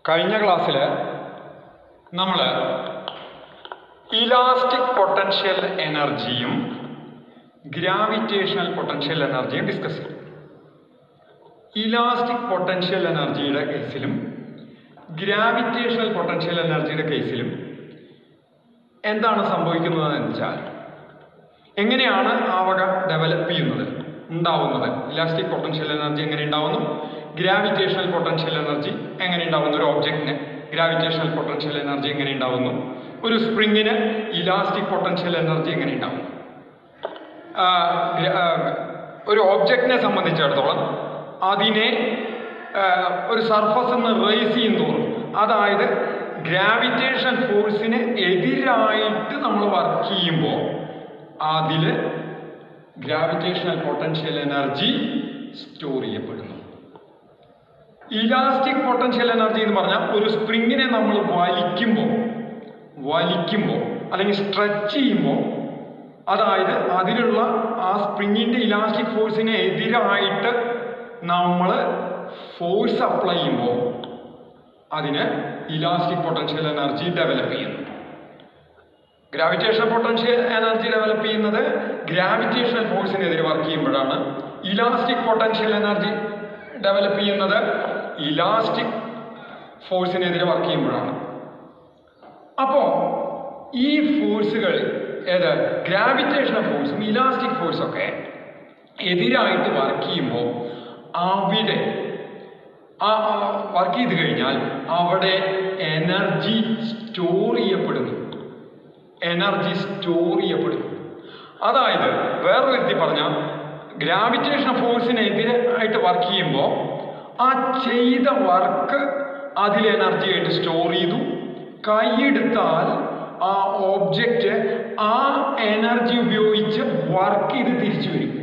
കഴിഞ്ഞ ക്ലാസ്സിൽ നമ്മൾ ഇലാസ്റ്റിക് പൊട്ടൻഷ്യൽ എനർജിയും ഗ്രാവിറ്റേഷണൽ പൊട്ടൻഷ്യൽ എനർജിയും ഡിസ്കസ് ചെയ്തു ഇലാസ്റ്റിക് പൊട്ടൻഷ്യൽ എനർജിയുടെ കേസിലും ഗ്രാവിറ്റേഷണൽ പൊട്ടൻഷ്യൽ എനർജിയുടെ കേസിലും എന്താണ് സംഭവിക്കുന്നതെന്ന് വെച്ചാൽ എങ്ങനെയാണ് ആ വക ഡെവലപ്പ് ചെയ്യുന്നത് ഉണ്ടാവുന്നത് ഇലാസ്റ്റിക് പൊട്ടൻഷ്യൽ എനർജി എങ്ങനെ ഉണ്ടാവുന്നു ഗ്രാവിറ്റേഷണൽ പൊട്ടൻഷ്യൽ എനർജി എങ്ങനെ ഉണ്ടാവുന്നു ഒരു ഓബ്ജക്റ്റിന് ഗ്രാവിറ്റേഷണൽ പൊട്ടൻഷ്യൽ എനർജി എങ്ങനെ ഉണ്ടാവുന്നു ഒരു സ്പ്രിങ്ങിന് ഇലാസ്റ്റിക് പൊട്ടൻഷ്യൽ എനർജി എങ്ങനെ ഉണ്ടാവുന്നു ആ, ഗ്ര- ആ, ഒരു ഓബ്ജക്റ്റിനെ സംബന്ധിച്ചിടത്തോളം അതിനെ ആ, ഒരു സർഫസ് നിന്ന് റേസ് ചെയ്യും തോറും അതായത് ഗ്രാവിറ്റേഷൻ ഫോഴ്സിന് എതിരായിട്ട് നമ്മൾ വർക്ക് ചെയ്യുമ്പോൾ അതിൽ ഗ്രാവിറ്റേഷണൽ പൊട്ടൻഷ്യൽ എനർജി സ്റ്റോർ ചെയ്യപ്പെടുന്നു ഇലാസ്റ്റിക് പൊട്ടൻഷ്യൽ എനർജി എന്ന് പറഞ്ഞാൽ ഒരു സ്പ്രിങ്ങിനെ നമ്മൾ വലിക്കുമ്പോൾ വലിക്കുമ്പോൾ അല്ലെങ്കിൽ സ്ട്രെച്ച് ചെയ്യുമ്പോൾ അതായത് അതിലുള്ള ആ സ്പ്രിങ്ങിന്റെ ഇലാസ്റ്റിക് ഫോഴ്സിന് എതിരായിട്ട് നമ്മൾ ഫോഴ്സ് അപ്ലൈ ചെയ്യുമ്പോൾ അതിന് ഇലാസ്റ്റിക് പൊട്ടൻഷ്യൽ എനർജി ഡെവലപ്പ് ചെയ്യുന്നു ഗ്രാവിറ്റേഷൻ പൊട്ടൻഷ്യൽ എനർജി ഡെവലപ്പ് ചെയ്യുന്നത് ഗ്രാവിറ്റേഷണൽ ഫോഴ്സിനെതിരെ വർക്ക് ചെയ്യുമ്പോഴാണ് ഇലാസ്റ്റിക് പൊട്ടൻഷ്യൽ എനർജി ഡെവലപ്പ് ചെയ്യുന്നത് ഇലാസ്റ്റിക് ഫോഴ്സിനെതിരെ വർക്ക് ചെയ്യുമ്പോഴാണ് അപ്പോൾ ഈ ഫോഴ്സുകൾ ഏത് ഗ്രാവിറ്റേഷണൽ ഫോഴ്സും ഇലാസ്റ്റിക് ഫോഴ്സും ഒക്കെ എതിരായിട്ട് വർക്ക് ചെയ്യുമ്പോൾ അവിടെ ആ വർക്ക് ചെയ്ത് കഴിഞ്ഞാൽ അവിടെ എനർജി സ്റ്റോർ ചെയ്യപ്പെടുന്നു എനർജി സ്റ്റോർ ചെയ്യപ്പെടുന്നു അതായത് വേറൊരു വ്യക്തി പറഞ്ഞാൽ ഗ്രാവിറ്റേഷൻ ഫോഴ്സിനെതിരെ ആയിട്ട് വർക്ക് ചെയ്യുമ്പോൾ ആ ചെയ്ത വർക്ക് അതിൽ എനർജി ആയിട്ട് സ്റ്റോർ ചെയ്തു കൈയെടുത്താൽ ആ ഓബ്ജക്റ്റ് ആ എനർജി ഉപയോഗിച്ച് വർക്ക് ചെയ്ത് തിരിച്ചു വരും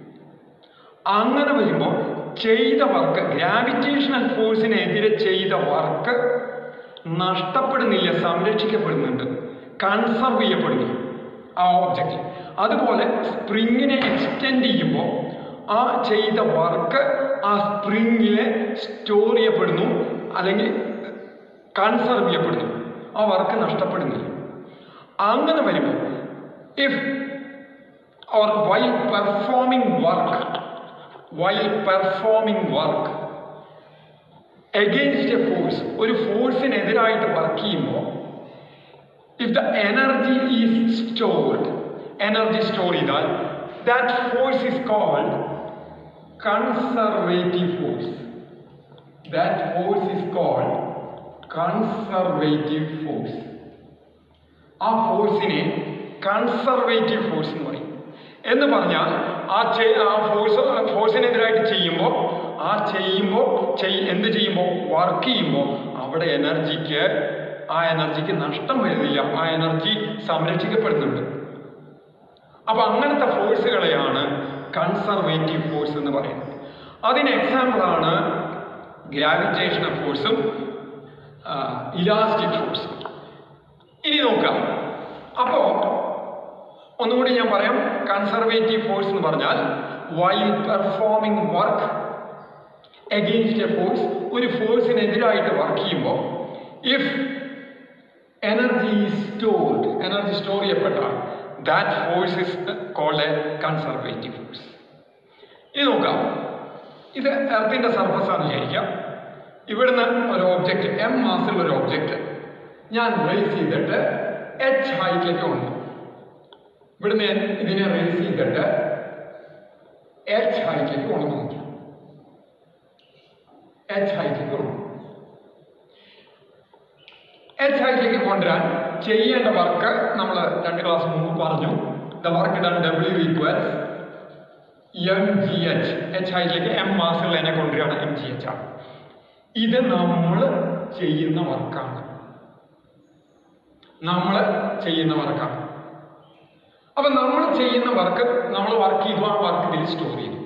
അങ്ങനെ വരുമ്പോൾ ചെയ്ത വർക്ക് ഗ്രാവിറ്റേഷണൽ ഫോഴ്സിനെതിരെ ചെയ്ത വർക്ക് നഷ്ടപ്പെടുന്നില്ല സംരക്ഷിക്കപ്പെടുന്നുണ്ട് കൺസർവ് ചെയ്യപ്പെടുന്നു ആ ഓബ്ജക്റ്റ് അതുപോലെ സ്പ്രിങ്ങിനെ എക്സ്റ്റെൻഡ് ചെയ്യുമ്പോൾ ആ ചെയ്ത വർക്ക് ആ സ്പ്രിങ്ങിൽ സ്റ്റോർ ചെയ്യപ്പെടുന്നു അല്ലെങ്കിൽ കൺസർവ് ചെയ്യപ്പെടുന്നു ആ വർക്ക് നഷ്ടപ്പെടുന്നില്ല അങ്ങനെ വരുമ്പോൾ if or while performing work while performing work against a force ഒരു ഫോഴ്സിനെതിരായിട്ട് വർക്ക് ചെയ്യുമ്പോൾ if the energy is stored energy store ചെയ്താൽ that force is called conservative force that force is called conservative force ആ ഫോഴ്സിനെ conservative force എന്ന് പറയും എന്ന് പറഞ്ഞാൽ ആ ചെയ്- ആ ഫോഴ്സ് ഫോഴ്സിനെതിരായിട്ട് ചെയ്യുമ്പോൾ ആ ചെയ്യുമ്പോൾ ചെയ് എന്ത് ചെയ്യുമ്പോൾ വർക്ക് ചെയ്യുമ്പോൾ അവിടെ എനർജിക്ക് ആ എനർജിക്ക് നഷ്ടം വരുന്നില്ല ആ എനർജി സംരക്ഷിക്കപ്പെടുന്നുണ്ട് അപ്പൊ അങ്ങനത്തെ ഫോഴ്സുകളെയാണ് കൺസർവേറ്റീവ് ഫോഴ്സ് എന്ന് പറയുന്നത് അതിന് എക്സാമ്പിളാണ് ഗ്രാവിറ്റേഷണൽ ഫോഴ്സും ഇലാസ്റ്റിക് ഫോഴ്സും ഇനി നോക്കാം അപ്പോ ഒന്നുകൂടി ഞാൻ പറയാം കൺസർവേറ്റീവ് ഫോഴ്സ് എന്ന് പറഞ്ഞാൽ while performing work against a force ഒരു ഫോഴ്സിനെതിരായിട്ട് വർക്ക് ചെയ്യുമ്പോൾ if energy is stored energy store ചെയ്യപ്പെട്ടാൽ that force is called a conservative force ഇനി നോക്കാം ഇത് എർത്തിൻ്റെ സർഫസ് ആണെന്ന് വിചാരിക്കാം ഇവിടുന്ന് ഒരു ഓബ്ജക്റ്റ് എം മാസുള്ള ഒരു ഓബ്ജക്റ്റ് ഞാൻ റേസ് ചെയ്തിട്ട് എച്ച് ഹൈറ്റിലേക്ക് വന്നു ഇവിടുന്ന് ഞാൻ ഇതിനെ റേസ് ചെയ്തിട്ട് എച്ച് ഹൈറ്റിലേക്ക് കൊണ്ടുവന്നു എച്ച് ഹൈറ്റിലേക്ക് കൊണ്ടു എച്ച് ഹൈറ്റിലേക്ക് കൊണ്ടുവരാൻ ചെയ്യേണ്ട വർക്ക് നമ്മൾ രണ്ട് ക്ലാസ് മുമ്പ് പറഞ്ഞു the work done W equals M G H H ഹൈറ്റിലേക്ക് എം മാസുള്ളതിനെ കൊണ്ടുവരികയാണ് എം ജി എച്ച് ആണ് ഇത് നമ്മൾ ചെയ്യുന്ന വർക്കാണ് നമ്മൾ ചെയ്യുന്ന വർക്കാണ് അപ്പൊ നമ്മൾ ചെയ്യുന്ന വർക്ക് നമ്മൾ വർക്ക് ചെയ്തു ആ വർക്ക് ഇതിൽ സ്റ്റോർ ചെയ്തു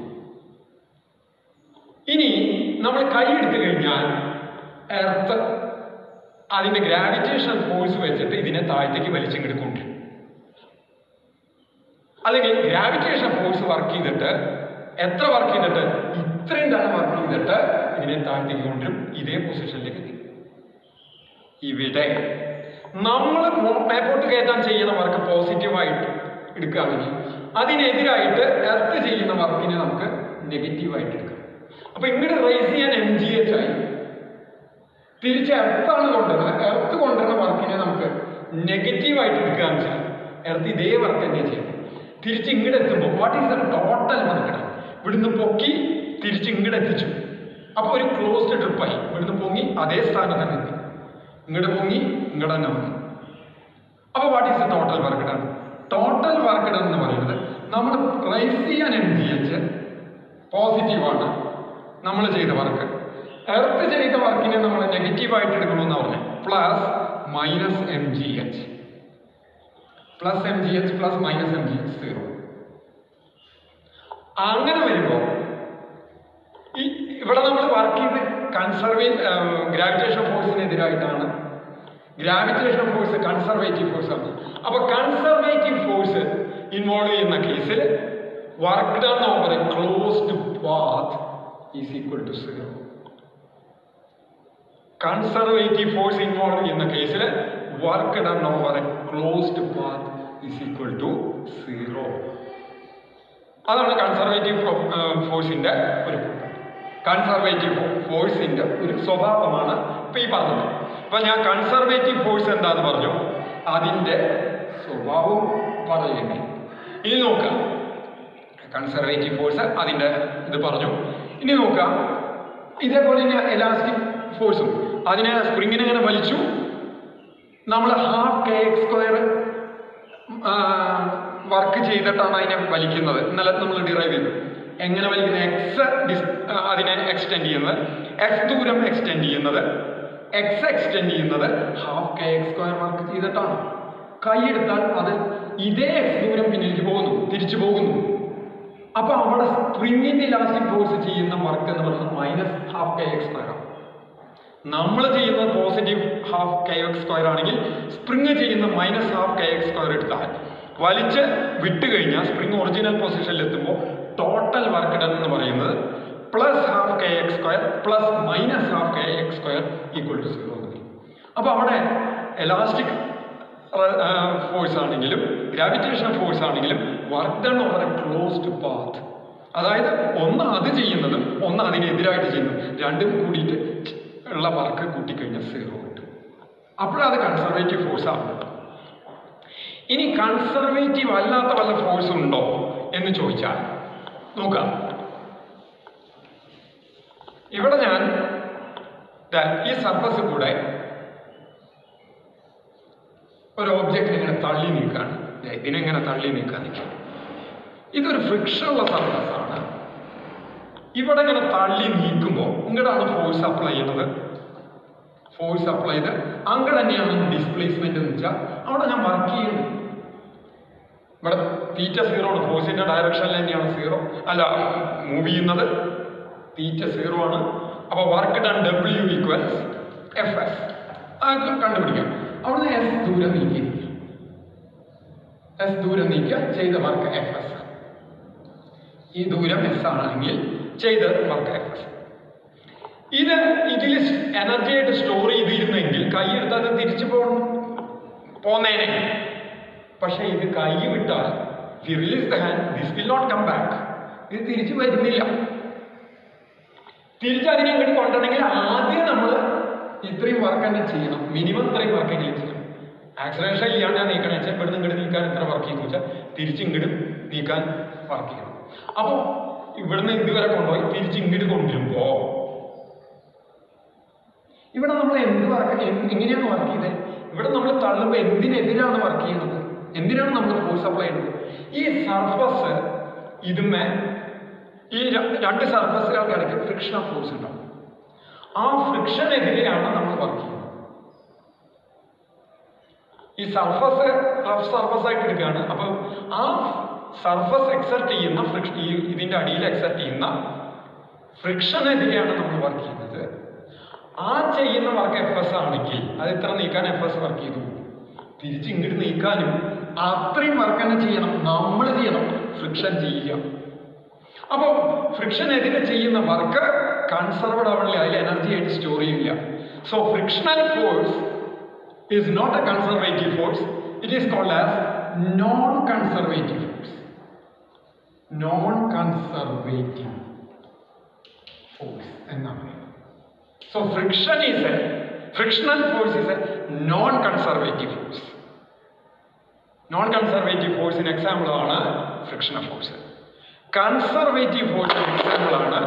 ഇനി നമ്മൾ കൈ എടുത്തു കഴിഞ്ഞാൽ എർത്ത് അതിന്റെ ഗ്രാവിറ്റേഷണൽ ഫോഴ്സ് വെച്ചിട്ട് ഇതിനെ താഴത്തേക്ക് വലിച്ചിങ്ങോട്ട് കൊണ്ടുവരും അല്ലെങ്കിൽ ഗ്രാവിറ്റേഷൻ ഫോഴ്സ് വർക്ക് ചെയ്തിട്ട് എത്ര വർക്ക് ചെയ്തിട്ട് ഇത്രയും തന്നെ വർക്ക് ചെയ്തിട്ട് ഇതിനെ താഴത്തേക്ക് കൊണ്ടുവരും ഇതേ പൊസിഷനിലേക്ക് എത്തി ഇവിടെ നമ്മൾ മേപ്പോട്ട് കയറ്റാൻ ചെയ്യുന്ന വർക്ക് പോസിറ്റീവായിട്ട് എടുക്കുകയാണെങ്കിൽ അതിനെതിരായിട്ട് എർത്ത് ചെയ്യുന്ന വർക്കിനെ നമുക്ക് നെഗറ്റീവായിട്ട് എടുക്കാം അപ്പൊ ഇങ്ങോട്ട് റേസ് ചെയ്യാൻ എം ജി എച്ച് ആയി തിരിച്ച് എർത്താണ് കൊണ്ടുവരുന്നത് എർത്ത് കൊണ്ടുവരുന്ന വർക്കിനെ നമുക്ക് നെഗറ്റീവായിട്ട് എടുക്കുകയെന്ന് വെച്ചാൽ എർത്ത് ഇതേ വർക്ക് തന്നെ ചെയ്യണം തിരിച്ച് ഇങ്ങോട്ട് എത്തുമ്പോൾ what is the total work ഇവിടുന്ന് പൊക്കി തിരിച്ച് ഇങ്ങോട്ട് എത്തിച്ചു അപ്പോൾ ഒരു ക്ലോസ്ഡ് ട്രിപ്പായി ഇവിടുന്ന് പൊങ്ങി അതേ സ്ഥാനം തന്നെ എത്തി ഇങ്ങോട്ട് പൊങ്ങി ഇങ്ങോട്ട് തന്നെ വന്നു അപ്പോൾ what is the total work done total work done എന്ന് പറയുന്നത് നമ്മൾ റൈസ് ചെയ്യാൻ എം ജി എച്ച് പോസിറ്റീവാണ് നമ്മൾ ചെയ്ത വർക്ക് എർത്ത് ചെയ്ത വർക്കിനെ നമ്മൾ നെഗറ്റീവായിട്ട് എടുക്കണമെന്ന് പറഞ്ഞു plus minus M G H plus M G H plus minus M G H zero അങ്ങനെ വരുമ്പോൾ ഈ ഇവിടെ നമ്മൾ വർക്ക് ചെയ്ത് കൺസർവേ ഗ്രാവിറ്റേഷൻ ഫോഴ്സിനെതിരായിട്ടാണ് ഗ്രാവിറ്റേഷൻ ഫോഴ്സ് കൺസർവേറ്റീവ് ഫോഴ്സ് ആണ് അപ്പൊ കൺസർവേറ്റീവ് ഫോഴ്സ് ഇൻവോൾവ് ചെയ്യുന്ന കേസിൽ work done over a closed path is equal to zero conservative force involve ചെയ്യുന്ന കേസിൽ work done over a closed path is equal to zero അതാണ് conservative ഫോഴ്സിന്റെ ഒരു conservative ഫോഴ്സിന്റെ ഒരു സ്വഭാവമാണ് ഇപ്പൊ ഈ പറഞ്ഞത് അപ്പൊ ഞാൻ കൺസർവേറ്റീവ് ഫോഴ്സ് എന്താന്ന് പറഞ്ഞു അതിന്റെ സ്വഭാവം പറയുകയാണ് ഇനി നോക്കാം കൺസർവേറ്റീവ് ഫോഴ്സ് അതിന്റെ ഇത് പറഞ്ഞു ഇനി നോക്കാം ഇതേപോലെ തന്നെ എലാസ്റ്റിക് ഫോഴ്സും അതിനെ സ്പ്രിങ്ങിനെ ഇങ്ങനെ വലിച്ചു നമ്മൾ half K X square work ചെയ്തിട്ടാണ് അതിനെ വലിക്കുന്നത് ഇന്നലെ നമ്മൾ ഡിറൈവ് ചെയ്തു എങ്ങനെ വലിക്കുന്നത് എക്സ് ഡിസ് അതിനെ എക്സ്റ്റെൻഡ് ചെയ്യുന്നത് എക്സ് ദൂരം എക്സ്റ്റെൻഡ് ചെയ്യുന്നത് എക്സ് എക്സ്റ്റെൻഡ് ചെയ്യുന്നത് half K X square work ചെയ്തിട്ടാണ് കൈ എടുത്താൽ അത് ഇതേ എക്സ് ദൂരം പിന്നിലേക്ക് പോകുന്നു തിരിച്ചു പോകുന്നു അപ്പൊ അവിടെ സ്പ്രിങ്ങിന്റെ ഇലാസ്റ്റിക് ഫോഴ്സ് ചെയ്യുന്ന വർക്ക് എന്ന് പറയുന്നത് minus half K X square ആണ് നമ്മൾ ചെയ്യുന്ന positive half K X square ആണെങ്കിൽ സ്പ്രിങ് ചെയ്യുന്ന minus half K X square എടുത്താൽ വലിച്ച് വിട്ട് കഴിഞ്ഞാൽ സ്പ്രിങ് ഒറിജിനൽ പൊസിഷനിൽ എത്തുമ്പോൾ ടോട്ടൽ വർക്ക് ഡൺ എന്ന് പറയുന്നത് plus half K X square plus minus half K X square equal to zero എന്ന് അപ്പോൾ അവിടെ എലാസ്റ്റിക് ഫോഴ്സ് ആണെങ്കിലും ഗ്രാവിറ്റേഷൻ ഫോഴ്സ് ആണെങ്കിലും work done over a closed path അതായത് ഒന്ന് അത് ചെയ്യുന്നതും ഒന്ന് അതിനെതിരായിട്ട് ചെയ്യുന്നതും രണ്ടും കൂടിയിട്ട് ഉള്ള വർക്ക് കൂട്ടിക്കഴിഞ്ഞാൽ സീറോ കിട്ടും അപ്പോഴത് കൺസർവേറ്റീവ് ഫോഴ്സ് ആണ് ഇനി കൺസർവേറ്റീവ് അല്ലാത്ത വല്ല ഫോഴ്സ് ഉണ്ടോ എന്ന് ചോദിച്ചാൽ നോക്കാം ഇവിടെ ഞാൻ ദാ ഈ സർഫസ് കൂടെ ഒരു ഒബ്ജക്റ്റ് ഇങ്ങനെ തള്ളി നീക്കാണ് ദേ ഇതിനെങ്ങനെ തള്ളി നീക്കാൻ നിൽക്കും ഇതൊരു ഫ്രിക്ഷനുള്ള സർഫസ് ആണ് ഇവിടെ ഇങ്ങനെ തള്ളി നീക്കുമ്പോൾ ഇങ്ങോട്ടാണ് ഫോഴ്സ് അപ്ലൈ ചെയ്യുന്നത് ഫോഴ്സ് അപ്ലൈ ചെയ്ത് അങ്ങോട്ട് തന്നെയാണ് ഡിസ്പ്ലേസ്മെന്റ് എന്ന് വെച്ചാൽ അവിടെ ഞാൻ വർക്ക് ചെയ്യുന്നു ഇവിടെ തീറ്റ സീറോ ആണ് ഫോഴ്സിന്റെ ഡയറക്ഷനിൽ തന്നെയാണ് സീറോ അല്ല മൂവ് ചെയ്യുന്നത് തീറ്റ സീറോ ആണ് അപ്പൊ work done W equals F S അത് കണ്ടുപിടിക്കാം അവിടുന്ന് എസ് ദൂരം നീക്കി എസ് ദൂരം നീക്കുക ചെയ്ത വർക്ക് എഫ് എസ് ഈ ദൂരം എസ് ആണെങ്കിൽ ചെയ്ത വർക്ക് എഫ് എസ് ഇത് ഇതിൽ എനർജി ആയിട്ട് സ്റ്റോർ ചെയ്തിരുന്നെങ്കിൽ കൈ എടുത്താൽ അത് തിരിച്ചു പോ പോന്നേനെ പക്ഷെ ഇത് കൈ വിട്ടാൽ release the hand this will not come back ഇത് തിരിച്ചു വരുന്നില്ല തിരിച്ച് അതിനെ ഇങ്ങോട്ട് കൊണ്ടുവരണമെങ്കിൽ ആദ്യം നമ്മൾ ഇത്രയും വർക്ക് തന്നെ ചെയ്യണം മിനിമം ഇത്രയും വർക്ക് എങ്കിലും ചെയ്യണം ആക്സിലേഷൻ ഇല്ലാണ്ട് ഞാൻ നീക്കണേ വെച്ചാൽ ഇവിടുന്ന് ഇങ്ങോട്ട് നീക്കാൻ എത്ര വർക്ക് ചെയ്യുന്നു വെച്ചാൽ തിരിച്ച് ഇങ്ങോട്ട് നീക്കാൻ വർക്ക് ചെയ്യണം അപ്പോൾ ഇവിടുന്ന് ഇതുവരെ കൊണ്ടുപോയി തിരിച്ച് ഇങ്ങോട്ട് കൊണ്ടുവരുമ്പോൾ ഇവിടെ നമ്മൾ എന്ത് വർക്ക് എങ്ങനെയാണ് വർക്ക് ചെയ്തത് ഇവിടെ നമ്മൾ തള്ളുമ്പോൾ എന്തിനെതിരാണ് വർക്ക് ചെയ്യുന്നത് എന്തിനാണ് നമ്മൾ ഫോഴ്സ് അപ്ലൈ ചെയ്യുന്നത് ഈ സർഫസ് ഇതുമേ ഈ ര- രണ്ട് സർഫസുകൾക്ക് ഇടയ്ക്ക് ഫ്രിക്ഷൻ ഓഫ് ഫോഴ്സ് ഉണ്ടാവും ആ ഫ്രിക്ഷനെതിരെയാണ് നമ്മൾ വർക്ക് ചെയ്യുന്നത് ഈ സർഫസ് റഫ് സർഫസ് ആയിട്ട് എടുക്കുകയാണ് അപ്പോൾ ആ സർഫസ് എക്സെപ്റ്റ് ചെയ്യുന്ന ഫ്രിക്ഷൻ ഈ ഇതിന്റെ അടിയിൽ എക്സെപ്റ്റ് ചെയ്യുന്ന ഫ്രിക്ഷനെതിരെയാണ് നമ്മൾ വർക്ക് ചെയ്യുന്നത് ആ ചെയ്യുന്ന വർക്ക് എഫ് എസ് ആണെങ്കിൽ അത് ഇത്ര നീക്കാൻ എഫ് എസ് വർക്ക് ചെയ്തു തിരിച്ച് ഇങ്ങോട്ട് നീക്കാനും അത്രയും വർക്ക് തന്നെ ചെയ്യണം നമ്മൾ ചെയ്യണം ഫ്രിക്ഷൻ ചെയ്യുക അപ്പോൾ ഫ്രിക്ഷനെതിരെ ചെയ്യുന്ന വർക്ക് കൺസർവ്ഡ് ആവണില്ല അതിൽ എനർജി ആയിട്ട് സ്റ്റോർ ചെയ്യില്ല so frictional force is not a conservative force. It is called as non-conservative force. Non-conservative force എന്നാണ് പറയുന്നത്. So friction is a frictional force is a non-conservative force. Non-conservative force example ആണ് frictional force conservative ഫോഴ്സിന് example ആണ്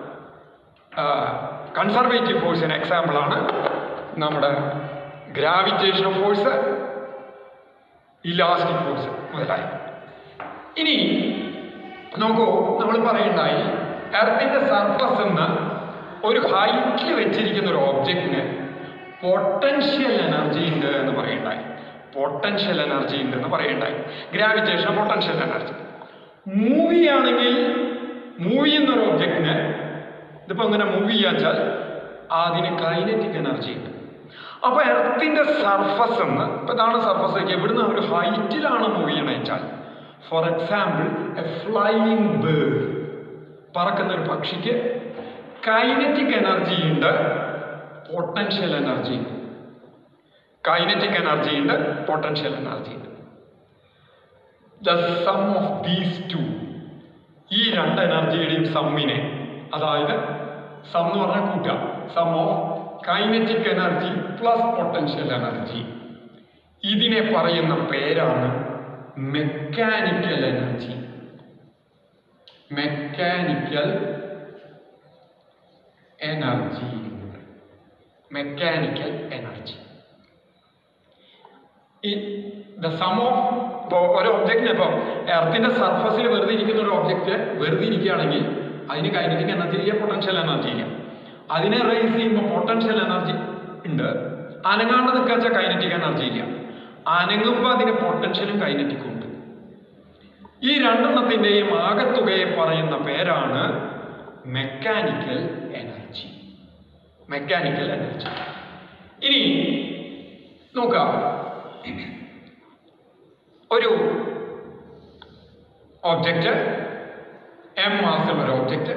conservative ഫോഴ്സിന് example ആണ് നമ്മുടെ gravitation force elastic force മുതലായ ഇനി നോക്കൂ നമ്മൾ പറയുണ്ടായി എർത്തിന്റെ സർഫസ് എന്ന് ഒരു ഹൈറ്റിൽ വെച്ചിരിക്കുന്ന ഒരു ഓബ്ജക്റ്റിന് പൊട്ടൻഷ്യൽ എനർജി ഉണ്ട് എന്ന് പറയുണ്ടായി പൊട്ടൻഷ്യൽ എനർജി ഉണ്ട് എന്ന് പറയുണ്ടായി ഗ്രാവിറ്റേഷൻ പൊട്ടൻഷ്യൽ എനർജി മൂവി ആണെങ്കിൽ മൂവി എന്നൊരു ഒബ്ജക്റ്റിന് ഇതിപ്പോ അങ്ങനെ മൂവ് ചെയ്യാച്ചാൽ അതിന് കൈനറ്റിക് എനർജി ഉണ്ട് അപ്പൊ എർത്തിന്റെ സർഫസ് എന്ന് ഇപ്പൊ ഇതാണ് സർഫസ് എവിടുന്ന് ഒരു ഹൈറ്റിലാണ് മൂവ് ചെയ്യണമെന്ന് വെച്ചാൽ for example a flying bird പറക്കുന്ന ഒരു പക്ഷിക്ക് കൈനറ്റിക് എനർജി ഉണ്ട് പൊട്ടൻഷ്യൽ എനർജി ഉണ്ട് കൈനറ്റിക് എനർജി ഉണ്ട് പൊട്ടൻഷ്യൽ എനർജി ഉണ്ട് the sum of these two ഈ രണ്ട് എനർജിയുടെയും സമ്മിനെ അതായത് സം എന്ന് പറഞ്ഞാൽ കൂട്ടുക sum of kinetic energy plus potential energy ഇതിനെ പറയുന്ന പേരാണ് mechanical energy mechanical energy mechanical energy ഈ ദ സം ഓഫ് ഇപ്പോൾ ഒരു ഒബ്ജക്റ്റിന് ഇപ്പോൾ എർത്തിന്റെ സർഫസിൽ വെറുതെ ഇരിക്കുന്ന ഒരു ഒബ്ജക്റ്റ് വെറുതെ ഇരിക്കുകയാണെങ്കിൽ അതിന് കൈനറ്റിക് എനർജി ഇല്ല പൊട്ടൻഷ്യൽ എനർജി ഇല്ല അതിനെ റേസ് ചെയ്യുമ്പോൾ പൊട്ടൻഷ്യൽ എനർജി ഉണ്ട് അനങ്ങാണ്ട് നിൽക്കാച്ച കൈനറ്റിക് എനർജി ഇല്ല അനങ്ങുമ്പോൾ അതിന് പൊട്ടൻഷ്യലും കൈനറ്റിക്കും ഉണ്ട് ഈ രണ്ടെണ്ണത്തിൻ്റെയും ആകത്തുകയെ പറയുന്ന പേരാണ് മെക്കാനിക്കൽ എനർജി മെക്കാനിക്കൽ എനർജി ഇനി നോക്കാം ഒരു ഓബ്ജക്റ്റ് എം മാസുള്ള ഒരു ഓബ്ജക്റ്റ്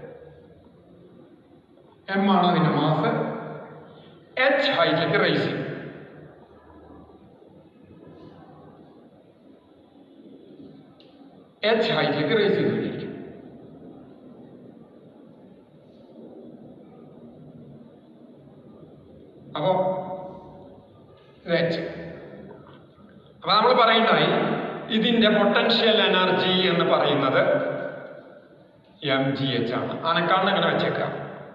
എം ആണ് അതിന്റെ മാസ് എച്ച് ഹൈറ്റിലേക്ക് റൈസ് ചെയ്യും എച്ച് ഹൈറ്റിലേക്ക് റൈസ് ചെയ്തുകൊണ്ടിരിക്കും അപ്പോ ഇത് എച്ച് അപ്പൊ നമ്മൾ പറയണ്ടായി ഇതിന്റെ പൊട്ടൻഷ്യൽ എനർജി എന്ന് പറയുന്നത് എം ജി എച്ച് ആണ് അനക്കാണ്ട് അങ്ങനെ വെച്ചേക്കാം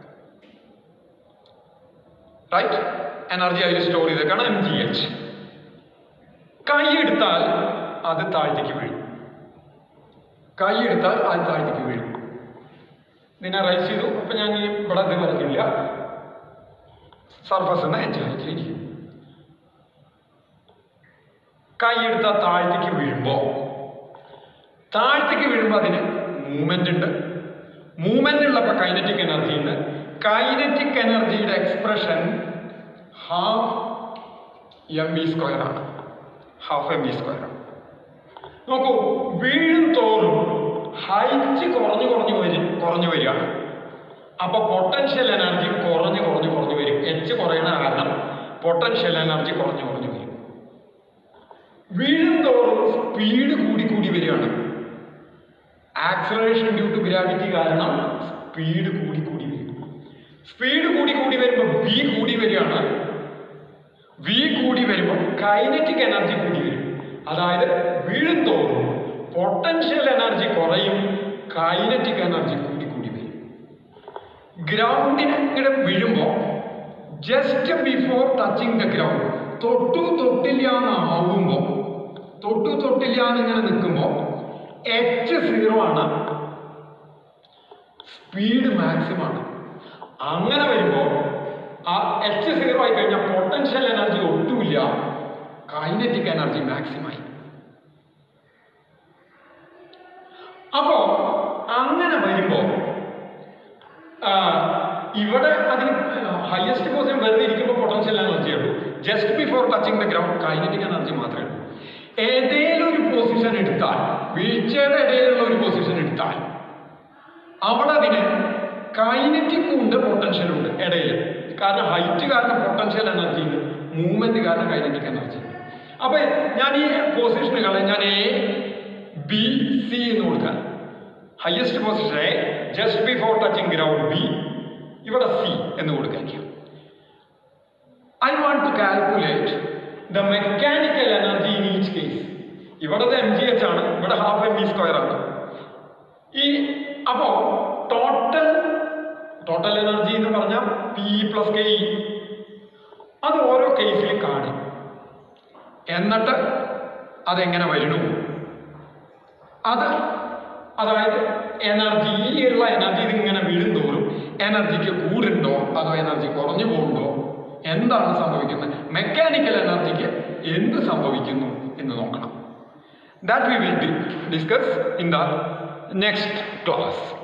റൈറ്റ് എനർജി അതിൽ സ്റ്റോർ ചെയ്തേക്കാണ് എം ജി എച്ച് കൈ എടുത്താൽ അത് താഴ്ത്തേക്ക് വീഴും കൈ എടുത്താൽ അത് താഴ്ത്തേക്ക് വീഴും ഇതിനെ റൈസ് ചെയ്തു അപ്പൊ ഞാൻ ഈ ഇവിടെ ഇത് വരയ്ക്കില്ല സർഫസ് എന്ന എച്ച് ഹൈറ്റിലിരിക്കും കൈ എടുത്താൽ താഴ്ത്തേക്ക് വീഴുമ്പോൾ താഴ്ത്തേക്ക് വീഴുമ്പോൾ അതിന് മൂവ്മെന്റ് ഉണ്ട് മൂവ്മെന്റ് ഉള്ളപ്പോൾ കൈനറ്റിക് എനർജി ഉണ്ട് കൈനറ്റിക് എനർജിയുടെ expression half M V square ആണ് ഹാഫ് എം വി സ്ക്വയർ ആണ് നോക്കൂ വീഴും തോറും ഹൈറ്റ് കുറഞ്ഞു കുറഞ്ഞു വരും കുറഞ്ഞു വരികയാണ് അപ്പൊ പൊട്ടൻഷ്യൽ എനർജി കുറഞ്ഞു കുറഞ്ഞു കുറഞ്ഞു വരും എച്ച് കുറയുന്ന കാരണം പൊട്ടൻഷ്യൽ എനർജി കുറഞ്ഞു കുറഞ്ഞു വരും വീഴും തോറും സ്പീഡ് കൂടി കൂടി വരികയാണ് ആക്സലറേഷൻ ഡ്യൂ ടു ഗ്രാവിറ്റി കാരണം സ്പീഡ് കൂടി കൂടി വരും സ്പീഡ് കൂടി കൂടി വരുമ്പോൾ വി കൂടി വരികയാണ് വി കൂടി വരുമ്പോൾ കൈനറ്റിക് എനർജി കൂടി വരും അതായത് വീഴും തോറും പൊട്ടൻഷ്യൽ എനർജി കുറയും കൈനറ്റിക് എനർജി കൂടി കൂടി വരും ഗ്രൗണ്ടിന് ഇങ്ങനെ വീഴുമ്പോൾ just before touching the ground തൊട്ടു തൊട്ടില്ല എന്നാവുമ്പോൾ തൊട്ടു തൊട്ടില്ല എന്നിങ്ങനെ നിൽക്കുമ്പോൾ എച്ച് സീറോ ആണ് സ്പീഡ് മാക്സിമം ആണ് അങ്ങനെ വരുമ്പോൾ ആ എച്ച് സീറോ ആയി കഴിഞ്ഞാൽ പൊട്ടൻഷ്യൽ എനർജി ഒട്ടുമില്ല കൈനറ്റിക് എനർജി മാക്സിമായി അപ്പോ അങ്ങനെ വരുമ്പോ ആ, ഇവിടെ അതിന് ഹയസ്റ്റ് പൊസിഷൻ വെറുതെ ഇരിക്കുമ്പോൾ പൊട്ടൻഷ്യൽ എനർജി ഉള്ളൂ just before touching the ground kinetic energy മാത്രമേ ഉള്ളൂ ഏതേലും ഒരു പൊസിഷൻ എടുത്താൽ വീഴ്ചയുടെ ഇടയിലുള്ള ഒരു പൊസിഷൻ എടുത്താൽ അവിടെ അതിന് കൈനറ്റിക്കും ഉണ്ട് പൊട്ടൻഷ്യലും ഉണ്ട് ഇടയിൽ കാരണം ഹൈറ്റ് കാരണം പൊട്ടൻഷ്യൽ എനർജി ഉണ്ട് മൂവ്മെന്റ് കാരണം കൈനറ്റിക് എനർജി അപ്പൊ ഞാൻ ഈ പൊസിഷനുകളെ ഞാൻ എ ബി സി എന്ന് കൊടുക്കാൻ highest position A just before touching ground B ഇവിടെ സി എന്ന് കൊടുക്കാൻ I want to calculate the mechanical energy in each case ഇവിടത്തെ എം ജി എച്ച് ആണ് ഇവിടെ ഹാഫ് എം ബി സ്ക്വയർ ആണ് ഈ അപ്പോ ടോട്ടൽ ടോട്ടൽ എനർജി എന്ന് പറഞ്ഞാൽ പി പ്ലസ് കെ ഇ അത് ഓരോ കേസിലും കാണും എന്നിട്ട് അതെങ്ങനെ വരുന്നു അത് അതായത് എനർജി ഈ ഉള്ള എനർജി ഇതിങ്ങനെ വീഴുന്തോറും എനർജിക്ക് കൂടുണ്ടോ അതോ എനർജി കുറഞ്ഞു പോകുന്നുണ്ടോ എന്താണ് സംഭവിക്കുന്നത് മെക്കാനിക്കൽ എനർജിക്ക് എന്ത് സംഭവിക്കുന്നു എന്ന് നോക്കണം that we will discuss in the next class